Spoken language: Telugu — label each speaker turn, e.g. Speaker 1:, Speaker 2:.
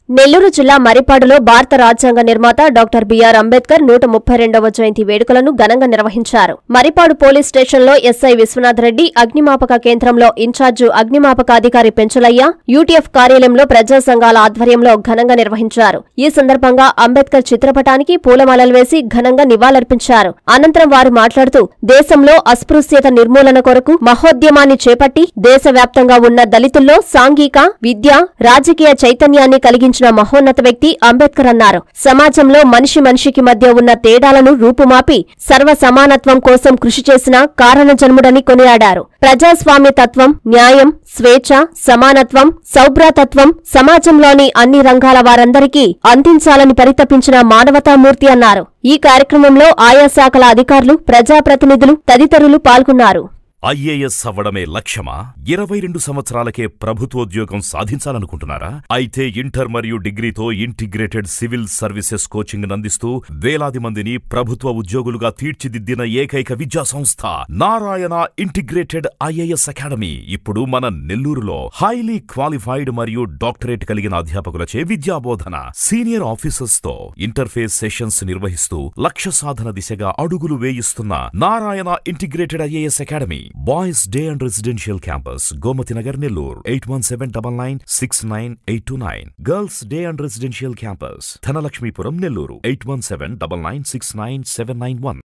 Speaker 1: నెల్లూరు జిల్లా మరిపాడులో భారత రాజ్యాంగ నిర్మాత డాక్టర్ బిఆర్ అంబేద్కర్ నూట ముప్పై రెండవ జయంతి వేడుకలను ఘనంగా నిర్వహించారు మరిపాడు పోలీస్ స్టేషన్లో ఎస్ఐ విశ్వనాథ్ రెడ్డి అగ్నిమాపక కేంద్రంలో ఇన్ఛార్జు అగ్నిమాపక అధికారి పెంచులయ్య యూటీఎఫ్ కార్యాలయంలో ప్రజా సంఘాల ఆధ్వర్యంలో ఘనంగా నిర్వహించారు ఈ సందర్భంగా అంబేద్కర్ చిత్రపటానికి పూలమాలలు వేసి ఘనంగా నివాళులర్పించారు అనంతరం వారు మాట్లాడుతూ దేశంలో అస్పృశ్యత నిర్మూలన కొరకు మహోద్యమాన్ని చేపట్టి దేశవ్యాప్తంగా ఉన్న దళితుల్లో సాంఘిక విద్య రాజకీయ చైతన్యాన్ని కలిగించిన మహోన్నత వ్యక్తి అంబేద్కర్ అన్నారు సమాజంలో మనిషి మనిషికి మధ్య ఉన్న తేడాలను రూపుమాపి సర్వ సమానత్వం కోసం కృషి చేసిన కారణజన్ముడని కొనియాడారు ప్రజాస్వామ్య తత్వం న్యాయం స్వేచ్ఛ సమానత్వం సౌభ్రాతత్వం సమాజంలోని అన్ని రంగాల వారందరికీ అందించాలని పరితపించిన మానవతామూర్తి అన్నారు ఈ కార్యక్రమంలో ఆయా శాఖల అధికారులు ప్రజాప్రతినిధులు తదితరులు పాల్గొన్నారు
Speaker 2: ఐఏఎస్ అవ్వడమే లక్ష్యమా ఇరవై రెండు సంవత్సరాలకే ప్రభుత్వోద్యోగం సాధించాలనుకుంటున్నారా అయితే ఇంటర్ మరియు డిగ్రీతో ఇంటిగ్రేటెడ్ సివిల్ సర్వీసెస్ కోచింగ్ అందిస్తూ వేలాది మందిని ప్రభుత్వ ఉద్యోగులుగా తీర్చిదిద్దిన ఏకైక విద్యా సంస్థ నారాయణ ఇంటిగ్రేటెడ్ ఐఏఎస్ అకాడమీ ఇప్పుడు మన నెల్లూరులో హైలీ క్వాలిఫైడ్ మరియు డాక్టరేట్ కలిగిన అధ్యాపకులచే విద్యాబోధన సీనియర్ ఆఫీసర్స్ తో ఇంటర్ఫేస్ సెషన్స్ నిర్వహిస్తూ లక్ష్య సాధన దిశగా అడుగులు వేయిస్తున్న Narayana integrated IAS academy boys day and residential campus Gomathi Nagar Nellore eight one seven double nine six nine eight two nine girls day and residential campus Dhanalakshmipuram Nellore eight one seven double nine six nine seven nine one